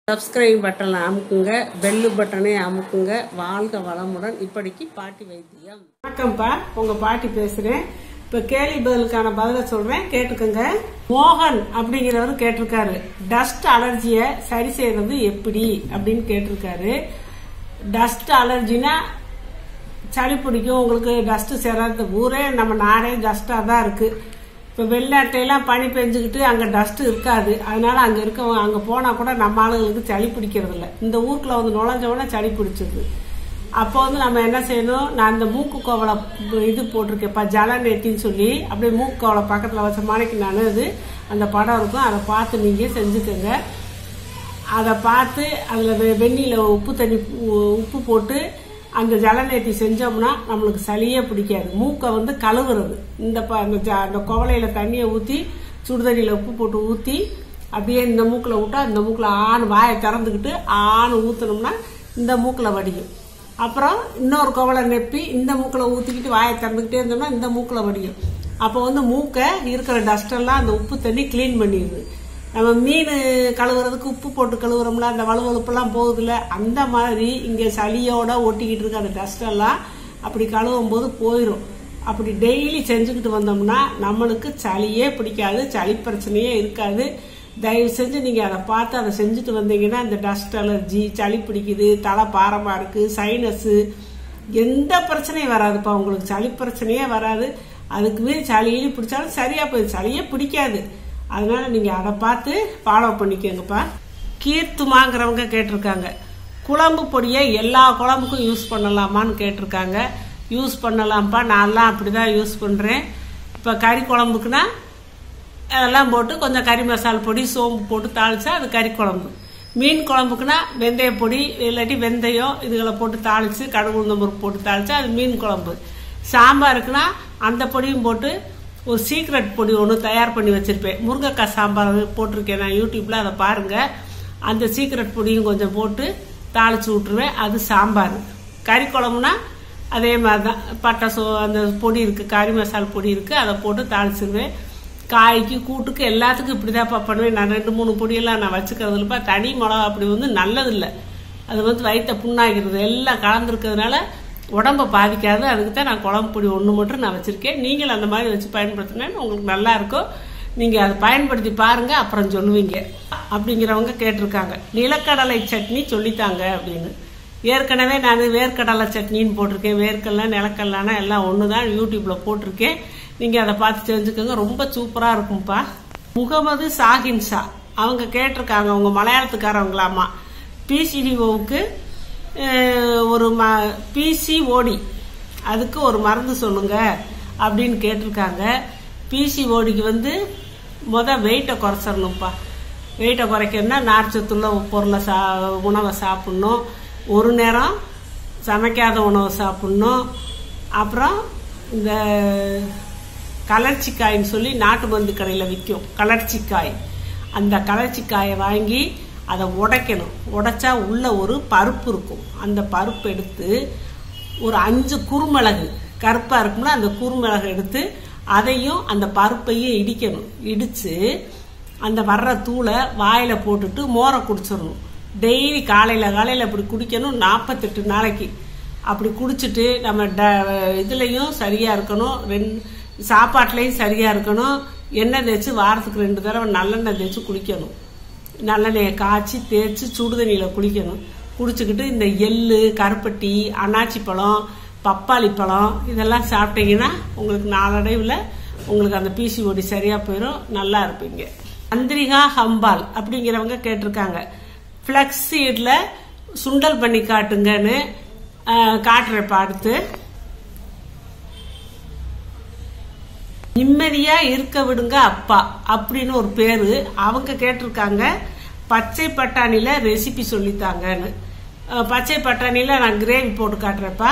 subscribe பட்டனை அமுக்குங்க bell பட்டனை அமுக்குங்க வாழ்க வளமுடன் இப்படிக்கு பாட்டி வைத்தியம் வணக்கம்ப்பா உங்க பாட்டி பேசுறேன் இப்ப கேள்வி பதிலுக்கான பதில சொல்றேன் கேட்டுக்கோங்க மோகன் அப்படிங்கிறவர் கேட்டிருக்காரு டஸ்ட் அலர்ஜிய சரி செய்யறது எப்படி அப்படின்னு கேட்டிருக்காரு டஸ்ட் அலர்ஜினா சளி பிடிக்கும் உங்களுக்கு டஸ்ட் சேராத ஊரே நம்ம நாடே டஸ்டாக தான் இருக்கு இப்போ வெளிநாட்டையெல்லாம் பனி பெஞ்சுக்கிட்டு அங்கே டஸ்ட் இருக்காது அதனால அங்கே இருக்கவங்க அங்கே போனால் கூட நம்ம ஆளுங்களுக்கு சளி பிடிக்கிறது இல்ல இந்த ஊருக்குள்ள வந்து நுழைஞ்சவொடனே சளி பிடிச்சிருது அப்போ வந்து நம்ம என்ன செய்யணும் நான் இந்த மூக்கு கோவலை இது போட்டிருக்கேன்ப்பா ஜல நெத்தின்னு சொல்லி அப்படியே மூக்கு கோவலை பக்கத்தில் வச்ச மாணிக்கு நான் அது அந்த படம் இருக்கும் அதை பார்த்து நீங்கள் செஞ்சுக்கோங்க அதை பார்த்து அதில் வெந்நியில் உப்பு தண்ணி உ- உப்பு போட்டு அந்த ஜலநேத்தி செஞ்சோம்னா நம்மளுக்கு சளியே பிடிக்காது மூக்கை வந்து கழுவுறது இந்த ப- அந்த ஜ- அந்த குவளையில தண்ணியை ஊற்றி சுடுதண்ணியில் உப்பு போட்டு ஊற்றி அப்படியே இந்த மூக்கில் விட்டா இந்த மூக்கில் ஆண் வாயை திறந்துக்கிட்டு ஆண் ஊற்றினோம்னா இந்த மூக்கில் வடியும் அப்புறம் இன்னொரு குவளை நெப்பி இந்த மூக்கில் ஊற்றிக்கிட்டு வாயை திறந்துக்கிட்டே இருந்தோம்னா இந்த மூக்கில் வடியும் அப்போ வந்து மூக்கை இருக்கிற டஸ்டெல்லாம் அந்த உப்பு தண்ணி க்ளீன் பண்ணிடுது நம்ம மீன் கழுவுறதுக்கு உப்பு போட்டு கழுவுறோம்ல அந்த வலுவழுப்பெல்லாம் போகுதுல அந்த மாதிரி இங்கே சளியோட ஒட்டிக்கிட்டு இருக்க அந்த டஸ்ட் எல்லாம் அப்படி கழுவும் போது போயிடும் அப்படி டெய்லி செஞ்சுக்கிட்டு வந்தோம்னா நம்மளுக்கு சளியே பிடிக்காது சளி பிரச்சனையே இருக்காது தயவு செஞ்சு நீங்கள் அதை பார்த்து அதை செஞ்சுட்டு வந்தீங்கன்னா இந்த டஸ்ட் அலர்ஜி சளி பிடிக்குது தலை பாரமாக இருக்குது சைனஸு எந்த பிரச்சனையும் வராதுப்பா உங்களுக்கு சளி பிரச்சனையே வராது அதுக்கு மீறி சளியிலும் பிடிச்சாலும் சரியா போயிடும் சளியே பிடிக்காது அதனால நீங்க அதை பார்த்து ஃபாலோ பண்ணிக்கோங்கப்பா கீர்த்துமாங்கிறவங்க கேட்டிருக்காங்க குழம்பு பொடியை எல்லா குழம்புக்கும் யூஸ் பண்ணலாமான்னு கேட்டிருக்காங்க யூஸ் பண்ணலாம்ப்பா நான்லாம் அப்படிதான் யூஸ் பண்றேன் இப்போ கறி குழம்புக்குன்னா அதெல்லாம் போட்டு கொஞ்சம் கறி மசால் பொடி சோம்பு போட்டு தாளிச்சா அது கறி குழம்பு மீன் குழம்புக்குன்னா வெந்தய பொடி இல்லாட்டி வெந்தயம் இதுகளை போட்டு தாளிச்சு கடுகு உளுந்தம்பருப்பு போட்டு தாளிச்சா அது மீன் குழம்பு சாம்பாருக்குன்னா அந்த பொடியும் போட்டு ஒரு சீக்ரெட் பொடி ஒன்று தயார் பண்ணி வச்சிருப்பேன் முருங்கைக்காய் சாம்பார் போட்டிருக்கேன் நான் யூடியூப்ல அதை பாருங்க அந்த சீக்ரெட் பொடியும் கொஞ்சம் போட்டு தாளிச்சு விட்டுருவேன் அது சாம்பார் கறி குழம்புனா அதே மாதிரி தான் பட்டை சோ அந்த பொடி இருக்கு கறி மசால் பொடி இருக்கு அதை போட்டு தாளிச்சிருவேன் காய்க்கு கூட்டுக்கு எல்லாத்துக்கும் இப்படிதான்ப்பா பண்ணுவேன் நான் ரெண்டு மூணு பொடியெல்லாம் நான் வச்சுக்கிறதுலப்பா தனி மிளகா அப்படி வந்து நல்லதில்லை அது வந்து வயிற்ற புண்ணாகிறது எல்லாம் கலந்துருக்கிறதுனால உடம்ப பாதிக்காது அதுக்கு தான் நான் குழம்பு பொடி ஒன்று மட்டும் நான் வச்சிருக்கேன் நீங்கள் அந்த மாதிரி வச்சு பயன்படுத்தினேன்னு உங்களுக்கு நல்லா இருக்கும் நீங்கள் அதை பயன்படுத்தி பாருங்க அப்புறம் சொல்லுவீங்க அப்படிங்கிறவங்க கேட்டிருக்காங்க நிலக்கடலை சட்னி சொல்லித்தாங்க அப்படின்னு ஏற்கனவே நான் வேர்க்கடலை சட்னின்னு போட்டிருக்கேன் வேர்க்கடலை நிலக்கடலைனா எல்லாம் ஒன்று தான் யூடியூப்பில் போட்டிருக்கேன் நீங்கள் அதை பார்த்து தெரிஞ்சுக்கோங்க ரொம்ப சூப்பராக இருக்கும்ப்பா முகமது சாஹின் ஷா அவங்க கேட்டிருக்காங்க அவங்க மலையாளத்துக்காரவங்களாமா பிசிடிஓவுக்கு ஒரு ம பிசிஓடி அதுக்கு ஒரு மருந்து சொல்லுங்க அப்படின்னு கேட்டிருக்காங்க பிசிஓடிக்கு வந்து முத வெயிட்டை குறைச்சிடணும்ப்பா வெயிட்டை குறைக்கணும்னா நார்ச்சத்துள்ள பொருளை சா உணவை சாப்பிட்ணும் ஒரு நேரம் சமைக்காத உணவை சாப்பிட்ணும் அப்புறம் இந்த கலர்ச்சிக்காயின்னு சொல்லி நாட்டு மருந்து கடையில் விற்கும் கலர்ச்சிக்காய் அந்த கலர்ச்சிக்காயை வாங்கி அதை உடைக்கணும் உடைச்சா உள்ள ஒரு பருப்பு இருக்கும் அந்த பருப்பு எடுத்து ஒரு அஞ்சு குறுமிளகு கருப்பாக இருக்கும்ல அந்த குறுமிளகு எடுத்து அதையும் அந்த பருப்பையும் இடிக்கணும் இடித்து அந்த வர்ற தூளை வாயில் போட்டுட்டு மோரை குடிச்சிடணும் டெய்லி காலையில் காலையில் அப்படி குடிக்கணும் நாற்பத்தெட்டு நாளைக்கு அப்படி குடிச்சிட்டு நம்ம ட இதுலேயும் சரியாக இருக்கணும் ரெண்டு சாப்பாட்டுலேயும் சரியாக இருக்கணும் எண்ணெய் தேய்ச்சி வாரத்துக்கு ரெண்டு தடவை நல்லெண்ணெய் தேய்ச்சி குளிக்கணும் நல்லெண்ணெயை காய்ச்சி தேய்ச்சி சுடுதண்ணியில் குளிக்கணும் குடிச்சுக்கிட்டு இந்த எள்ளு கருப்பட்டி அன்னாச்சி பழம் பப்பாளி பழம் இதெல்லாம் சாப்பிட்டீங்கன்னா உங்களுக்கு நாளடைவில் உங்களுக்கு அந்த பிசிஓடி சரியாக போயிடும் நல்லா இருப்பீங்க அந்திரிகா ஹம்பால் அப்படிங்கிறவங்க கேட்டிருக்காங்க ஃப்ளக்ஸ் சீடில் சுண்டல் பண்ணி காட்டுங்கன்னு ஆஹ், காட்டுறேன்ப்பா அடுத்து நிம்மதியா இருக்க விடுங்க அப்பா அப்படின்னு ஒரு பேரு அவங்க கேட்டிருக்காங்க பச்சை பட்டாணில ரெசிபி சொல்லித்தாங்கன்னு அஹ் பச்சை பட்டாணில நான் கிரேவி போட்டு காட்டுறேன்ப்பா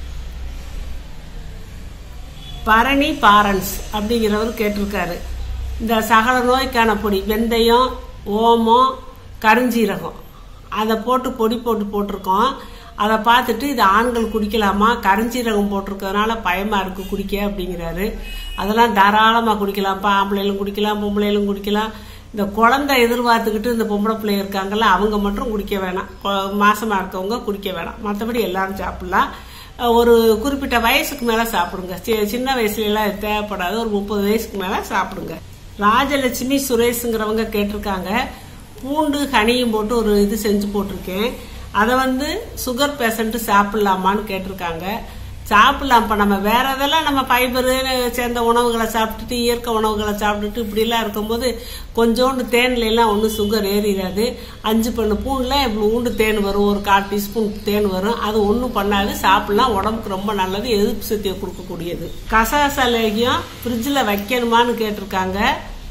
பரணி பாரன்ஸ் அப்படிங்கிறவர் கேட்டிருக்காரு இந்த சகல நோய்க்கான பொடி வெந்தயம் ஓமம் கருஞ்சீரகம் அதை போட்டு பொடி போட்டு போட்டிருக்கோம் அதை பார்த்துட்டு இது ஆண்கள் குடிக்கலாமா கருஞ்சீரகம் போட்டிருக்கறதுனால பயமா இருக்கு குடிக்க அப்படிங்கிறாரு அதெல்லாம் தாராளமாக குடிக்கலாம்ப்பா ஆம்பளைகளும் குடிக்கலாம் பொம்பளைகளும் குடிக்கலாம் இந்த குழந்தை எதிர்பார்த்துக்கிட்டு இந்த பொம்பளை பிள்ளை இருக்காங்கல்ல அவங்க மட்டும் குடிக்க வேணாம் கொ- மாசமா இருக்கவங்க குடிக்க வேணாம் மற்றபடி எல்லாரும் சாப்பிடலாம் அஹ் ஒரு குறிப்பிட்ட வயசுக்கு மேல சாப்பிடுங்க சி- சின்ன வயசுல எல்லாம் இது தேவைப்படாது ஒரு முப்பது வயசுக்கு மேல சாப்பிடுங்க ராஜலட்சுமி சுரேஷுங்கிறவங்க கேட்டிருக்காங்க பூண்டு ஹனியும் போட்டு ஒரு இது செஞ்சு போட்டிருக்கேன் அதை வந்து சுகர் பேஷண்ட் சாப்பிடலாமான்னு கேட்டிருக்காங்க சாப்பிடலாம் இப்போ நம்ம வேற இதெல்லாம் நம்ம ஃபைபரு சேர்ந்த உணவுகளை சாப்பிட்டுட்டு இயற்கை உணவுகளை சாப்பிட்டுட்டு இப்படிலாம் இருக்கும்போது கொஞ்சோண்டு தேன்ல எல்லாம் ஒன்றும் சுகர் ஏறிடாது அஞ்சு பண்ணு பூண்டில் இப்படி ஊண்டு தேன் வரும் ஒரு கால் டீஸ்பூன் தேன் வரும் அது ஒன்றும் பண்ணாது சாப்பிடலாம் உடம்புக்கு ரொம்ப நல்லது எதிர்ப்பு சக்தியை கொடுக்கக்கூடியது கசகசா லேகியம் ஃப்ரிட்ஜில் வைக்கணுமான்னு கேட்டிருக்காங்க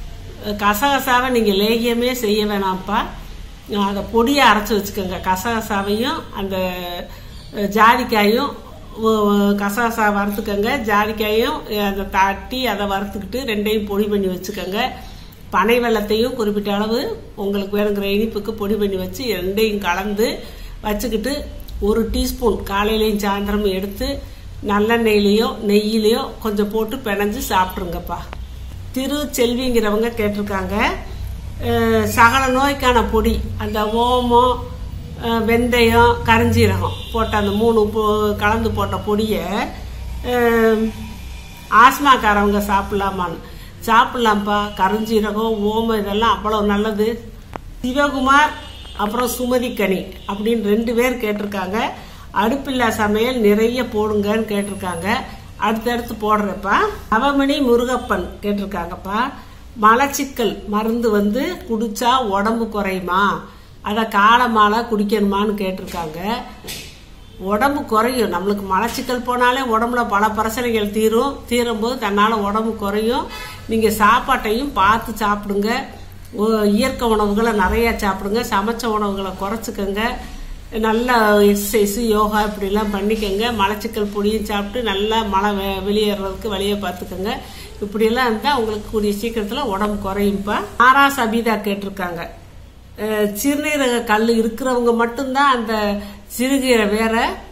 கசகசாவை நீங்கள் லேகியமே செய்ய வேணாம்ப்பா அதை பொடியை அரைச்சி வச்சுக்கோங்க கசகசாவையும் அந்த அஹ், ஜாதிக்காயும் ஒ- ஒ- கசகசா வறுத்துக்கோங்க ஜாதிக்காயும் அஹ், அதை தட்டி அதை வறுத்துக்கிட்டு ரெண்டையும் பொடி பண்ணி வச்சுக்கோங்க பனை வெள்ளத்தையும் குறிப்பிட்ட அளவு உங்களுக்கு வேணுங்கிற இனிப்புக்கு பொடி பண்ணி வச்சு ரெண்டையும் கலந்து வச்சுக்கிட்டு ஒரு டீஸ்பூன் காலையிலையும் சாயந்தரமும் எடுத்து நல்லெண்ணெயிலையோ நெய்யிலையோ கொஞ்சம் போட்டு பிணைஞ்சு சாப்பிட்ருங்கப்பா திரு செல்விங்கிறவங்க கேட்டிருக்காங்க அஹ், சகல நோய்க்கான பொடி அந்த ஓமம் அஹ், வெந்தயம் கரிஞ்சீரகம் போட்ட அந்த மூணு பொ- கலந்து போட்ட பொடியை அஹ், ஆஸ்மாக்காரவங்க சாப்பிடலாமான்னு சாப்பிடலாம்ப்பா கரிஞ்சீரகம் ஓமம் இதெல்லாம் அவ்வளோ நல்லது சிவகுமார் அப்புறம் சுமதிக்கனி அப்படின்னு ரெண்டு பேர் கேட்டிருக்காங்க அடுப்பில்லா சமையல் நிறைய போடுங்கன்னு கேட்டிருக்காங்க அடுத்தடுத்து போடுறப்பா அவமணி முருகப்பன் கேட்டிருக்காங்கப்பா மலச்சிக்கல் மருந்து வந்து குடிச்சா உடம்பு குறையுமா அதை காலமால குடிக்கணுமான்னு கேட்டிருக்காங்க உடம்பு குறையும் நம்மளுக்கு மலச்சிக்கல் போனாலே உடம்புல பல பிரச்சனைகள் தீரும் தீரும்போது தன்னால் உடம்பு குறையும் நீங்கள் சாப்பாட்டையும் பார்த்து சாப்பிடுங்க ஒ- இயற்கை உணவுகளை நிறைய சாப்பிடுங்க சமைச்ச உணவுகளை குறைச்சிக்கோங்க நல்லா எக்ஸசைஸ் யோகா இப்படிலாம் பண்ணிக்கோங்க மலச்சிக்கல் பொடியும் சாப்பிட்டு நல்லா மழை வெ- வெளியேறதுக்கு வழியை பார்த்துக்கோங்க இப்படியெல்லாம் இருந்தால் உங்களுக்கு கூடிய சீக்கிரத்தில் உடம்பு குறையும்ப்பா ஆரா சபீதா கேட்டிருக்காங்க அஹ் சிறுநீரக கல் இருக்கிறவங்க மட்டும்தான் அந்த சிறுகீரை வேற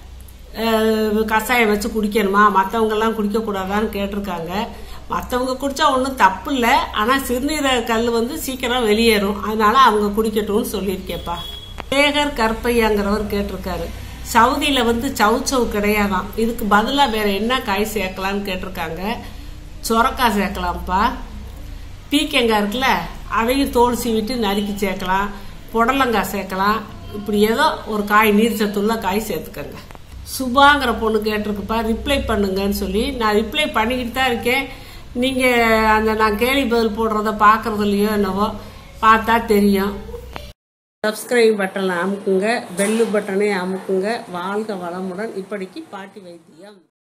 அஹ், கஷாயம் வச்சு குடிக்கணுமா மற்றவங்கெல்லாம் குடிக்கக்கூடாதான்னு கேட்டிருக்காங்க மற்றவங்க குடிச்சா ஒன்றும் தப்பு இல்லை ஆனால் சிறுநீரக கல் வந்து சீக்கிரம் வெளியேறும் அதனால அவங்க குடிக்கட்டும்னு சொல்லியிருக்கேப்பா சேகர் கற்பையாங்கிறவர் கேட்டிருக்காரு சவுதியில் வந்து சவுச்சவு கிடையாதாம் இதுக்கு பதிலாக வேற என்ன காய் சேர்க்கலான்னு கேட்டிருக்காங்க சொரக்காய் சேர்க்கலாம்ப்பா பீக்கங்காய் இருக்குல்ல அதையும் தோல் சீவிட்டு நறுக்கி சேர்க்கலாம் புடலங்காய் சேர்க்கலாம் இப்படி ஏதோ ஒரு காய் நீர் சத்துள்ள காய் சேர்த்துக்கங்க சுபாங்கிற பொண்ணு கேட்டிருக்குப்பா ரிப்ளை பண்ணுங்கன்னு சொல்லி நான் ரிப்ளை பண்ணிக்கிட்டு தான் இருக்கேன் நீங்கள் அந்த நான் கேள்வி பதில் போடுறத பார்க்கறது இல்லையோ என்னவோ பார்த்தா தெரியும் சப்ஸ்கிரைப் பட்டனை அமுக்குங்க பெல்லு பட்டனை அமுக்குங்க வாழ்க வளமுடன் இப்படிக்கு பாட்டி வைத்தியம்